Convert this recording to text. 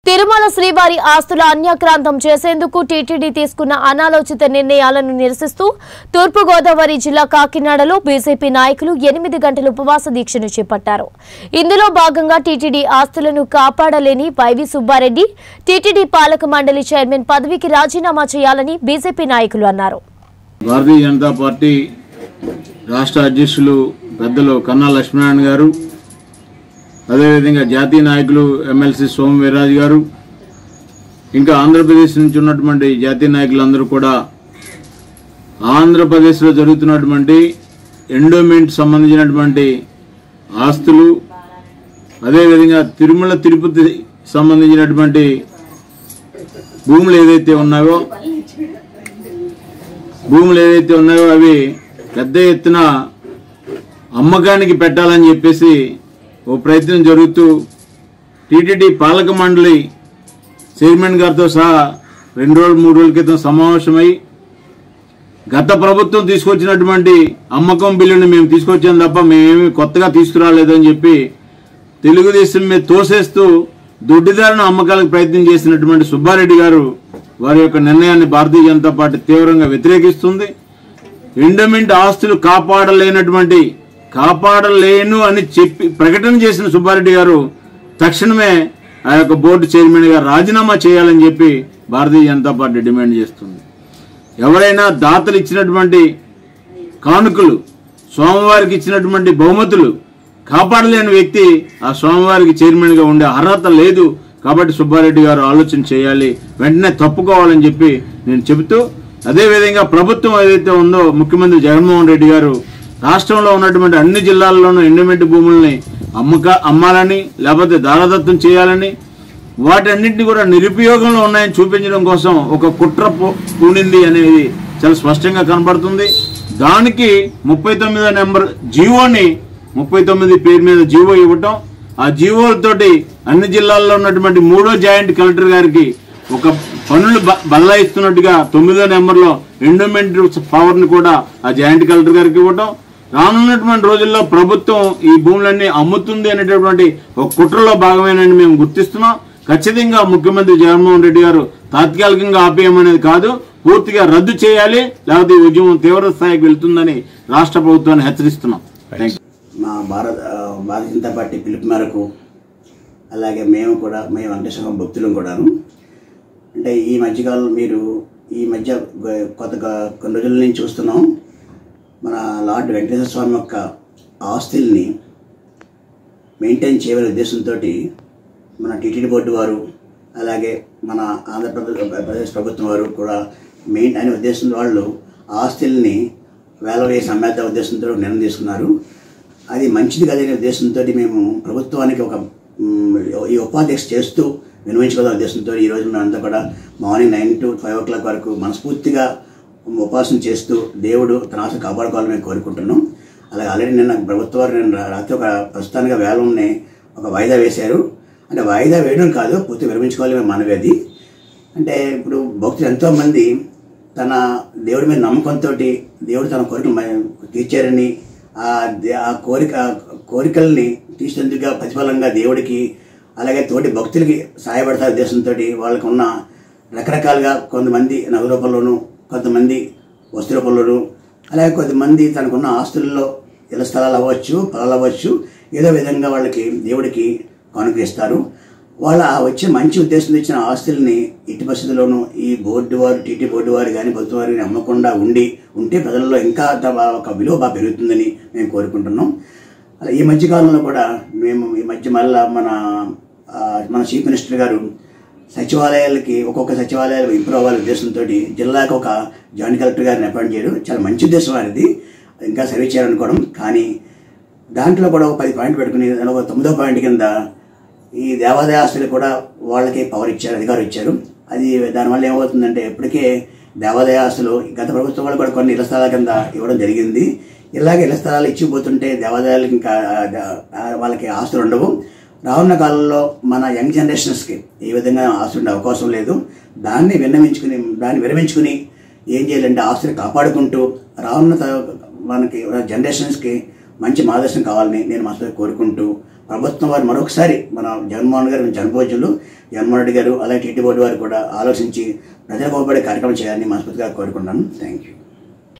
తిరుమల శ్రీవారి ఆస్తుల అన్యాక్రాంతం చేసేందుకు టీటీడీ తీసుకున్న అనాలోచిత నిర్ణయాలను నిరసిస్తూ తూర్పుగోదావరి జిల్లా కాకినాడలో బీజేపీ నాయకులు ఎనిమిది గంటల ఉపవాస దీక్షను చేపట్టారు ఇందులో భాగంగా టీటీడీ ఆస్తులను కాపాడలేని వైవి సుబ్బారెడ్డి టీటీడీ పాలక మండలి చైర్మన్ పదవికి రాజీనామా చేయాలని బీజేపీ నాయకులు అన్నారు భారతీయ జనతా పార్టీ రాష్ట్ర అధ్యక్షులు పెద్దలు కన్నా లక్ష్మీనారాయణ గారు అదేవిధంగా జాతీయ నాయకులు ఎమ్మెల్సీ సోమ వీర్రాజు గారు ఇంకా ఆంధ్రప్రదేశ్ నుంచి ఉన్నటువంటి జాతీయ నాయకులందరూ కూడా ఆంధ్రప్రదేశ్లో జరుగుతున్నటువంటి ఎండోమెంట్ సంబంధించినటువంటి ఆస్తులు అదేవిధంగా తిరుమల తిరుపతి సంబంధించినటువంటి భూములు ఏదైతే ఉన్నాయో భూములు ఏదైతే ఉన్నాయో అవి పెద్ద ఎత్తున అమ్మకానికి పెట్టాలని చెప్పేసి ఓ ప్రయత్నం జరుగుతూ టీటీడీ పాలక మండలి చైర్మన్ గారితో సహా రెండు రోజులు మూడు రోజుల క్రితం సమావేశమై గత ప్రభుత్వం తీసుకొచ్చినటువంటి అమ్మకం బిల్లుని మేము తీసుకొచ్చాం తప్ప మేమేమి కొత్తగా తీసుకురాలేదని చెప్పి తెలుగుదేశం మీద తోసేస్తూ దొడ్డిదారును అమ్మకాలకు ప్రయత్నం చేసినటువంటి సుబ్బారెడ్డి గారు వారి యొక్క నిర్ణయాన్ని భారతీయ జనతా పార్టీ తీవ్రంగా వ్యతిరేకిస్తుంది ఎండోమెంట్ ఆస్తులు కాపాడలేనటువంటి కాపాడలేను అని చెప్పి ప్రకటన చేసిన సుబ్బారెడ్డి గారు తక్షణమే ఆ యొక్క బోర్డు చైర్మన్ గా రాజీనామా చేయాలని చెప్పి భారతీయ జనతా పార్టీ డిమాండ్ చేస్తుంది ఎవరైనా దాతలు ఇచ్చినటువంటి కానుకలు స్వామివారికి ఇచ్చినటువంటి బహుమతులు కాపాడలేని వ్యక్తి ఆ స్వామివారికి చైర్మన్ గా ఉండే అర్హత లేదు కాబట్టి సుబ్బారెడ్డి గారు ఆలోచన చేయాలి వెంటనే తప్పుకోవాలని చెప్పి నేను చెబుతూ అదేవిధంగా ప్రభుత్వం ఏదైతే ఉందో ముఖ్యమంత్రి జగన్మోహన్ రెడ్డి గారు రాష్ట్రంలో ఉన్నటువంటి అన్ని జిల్లాల్లోనూ ఎండమెంట్ భూముల్ని అమ్మక అమ్మాలని లేకపోతే దారదత్తం చేయాలని వాటన్నింటినీ కూడా నిరుపయోగంలో ఉన్నాయని చూపించడం కోసం ఒక కుట్ర పూ- పూనింది అనేది చాలా స్పష్టంగా కనబడుతుంది దానికి ముప్పై తొమ్మిదో నెంబర్ జీవోని ముప్పై తొమ్మిది పేరు మీద జీవో ఇవ్వటం ఆ జీవోలతోటి అన్ని జిల్లాల్లో ఉన్నటువంటి మూడో జాయింట్ కలెక్టర్ గారికి ఒక పనులు బ- బదలాయిస్తున్నట్టుగా తొమ్మిదో నెంబర్లో ఎండోమెంట్ పవర్ ని కూడా ఆ జాయింట్ కలెక్టర్ గారికి ఇవ్వటం రానున్నటువంటి రోజుల్లో ప్రభుత్వం ఈ భూములన్నీ అమ్ముతుంది అనేటటువంటి ఒక కుట్రలో భాగమేనని మేము గుర్తిస్తున్నాం ఖచ్చితంగా ముఖ్యమంత్రి జగన్మోహన్ రెడ్డి గారు తాత్కాలికంగా ఆపేయమనేది కాదు పూర్తిగా రద్దు చేయాలి లేకపోతే ఈ ఉద్యమం తీవ్ర స్థాయికి వెళ్తుందని రాష్ట్ర ప్రభుత్వాన్ని హెచ్చరిస్తున్నాం థ్యాంక్ యూ మా భారత ఆ, భారతీయ జనతా పార్టీ పిలుపు మేరకు అలాగే మేము కూడా మేము వెంకటేశ్వర భక్తులం కూడాను అంటే ఈ మధ్యకాలంలో మీరు ఈ మధ్య గ- కొత్త గ- కొన్ని రోజుల నుంచి చూస్తున్నాం మన లార్డ్ వెంకటేశ్వర స్వామి యొక్క ఆస్తుల్ని మెయింటైన్ చేయవలనే ఉద్దేశంతో మన టీటీడీ బోర్డు వారు అలాగే మన ఆంధ్రప్రదేశ్ ప్రదేశ్ ప్రభుత్వం వారు కూడా మెయిన్ అనే ఉద్దేశం వాళ్ళు ఆస్తుల్ని వేల వేసి అమ్మేద్ద ఉద్దేశంతో నిర్ణయం తీసుకున్నారు అది మంచిది కదనే ఉద్దేశంతో మేము ప్రభుత్వానికి ఒక మ్, ఈ ఉపాధ్యక్ష చేస్తూ వినియోగించుకోవాలనే ఉద్దేశంతో ఈ రోజు మేమంతా కూడా morning nine to five o'clock వరకు మనస్ఫూర్తిగా ఉపాసన చేస్తూ దేవుడు తన ఆశ కాపాడుకోవాలని మేము కోరుకుంటున్నాం అలాగే ఆల్రెడీ నిన్న ప్రభుత్వం వారు నిన్న రాత్రి ఒక ప్రస్తుతానిగా వేలంని ఒక వాయిదా వేశారు అంటే వాయిదా వేయడం కాదు పూర్తి విరమించుకోవాలి మేము మనవి అది అంటే ఇప్పుడు భక్తులు ఎంతోమంది తన దేవుడి మీద నమ్మకంతో దేవుడు తన కోరికలు మ- తీర్చారని ఆ దే- ఆ కోరిక కోరికల్ని తీర్చేందుకుగా ప్రతిఫలంగా దేవుడికి అలాగే తోటి భక్తులకి సహాయపడతా ఉద్దేశంతో వాళ్ళకు ఉన్న రకరకాలుగా కొంతమంది నగదు రూపంలోను కొంతమంది వస్తు రూపంలోను అలాగే కొంతమంది తనకున్న ఆస్తుల్లో ఇళ్ల స్థలాలు అవ్వచ్చు పొలాలు అవ్వచ్చు ఏదో విధంగా వాళ్ళకి దేవుడికి కానుక ఇస్తారు వాళ్ళ ఆ వచ్చే మంచి ఉద్దేశంతో ఇచ్చిన ఆస్తుల్ని ఎట్టి పరిస్థితుల్లోనూ ఈ బోర్డు వారు టీటీ బోర్డు వారు కానీ ప్రభుత్వ వారు కానీ అమ్మకుండా ఉండి ఉంటే ప్రజల్లో ఇంకా త- ఒక విలువ బాగా పెరుగుతుందని మేము కోరుకుంటున్నాం అలా ఈ మధ్య కాలంలో కూడా మేము ఈ మధ్య మళ్ళా మన ఆ, మన చీఫ్ మినిస్టర్ గారు సచివాలయాలకి ఒక్కొక్క సచివాలయాలు ఇంప్రూవ్ అవ్వాలనే ఉద్దేశంతో జిల్లాకు ఒక జాయింట్ కలెక్టర్ గారిని అపాయింట్ చేయడం చాలా మంచి ఉద్దేశం వారిది ఇంకా సర్వీస్ చేయాలనుకోవడం కానీ దాంట్లో కూడా ఒక పది పాయింట్ పెట్టుకుని దానిలో ఒక తొమ్మిదో పాయింట్ కింద ఈ దేవాదాయ ఆస్తులు కూడా వాళ్ళకి పవర్ ఇచ్చారు అధికారం ఇచ్చారు అది దానివల్ల ఏమవుతుందంటే ఇప్పటికే దేవాదాయ ఆస్తులు గత ప్రభుత్వం వాళ్ళు కూడా కొన్ని ఇళ్ల స్థలాల కింద ఇవ్వడం జరిగింది ఇలాగే ఇళ్ల స్థలాలు ఇచ్చిపోతుంటే దేవాదాయాలకు ఇంకా ఆ, వాళ్ళకి ఆస్తులు ఉండవు రానున్న కాలంలో మన యంగ్ జనరేషన్స్కి ఏ విధంగా ఆస్తులు ఉండే అవకాశం లేదు దాన్ని విన్నవించుకుని దాన్ని విరమించుకుని ఏం చేయాలంటే ఆస్తులు కాపాడుకుంటూ రానున్న త- మనకి జనరేషన్స్కి మంచి మార్గదర్శనం కావాలని నేను మనసులో కోరుకుంటూ ప్రభుత్వం వారు మరొకసారి మన జగన్మోహన్ గారు జనభోజులు జగన్మోహన్ రెడ్డి గారు అలాగే టీటీ బోర్డు వారు కూడా ఆలోచించి ప్రజలకు ఉపయోగపడే కార్యక్రమం చేయాలని మనస్ఫూర్తిగా కోరుకుంటున్నాను థ్యాంక్ యూ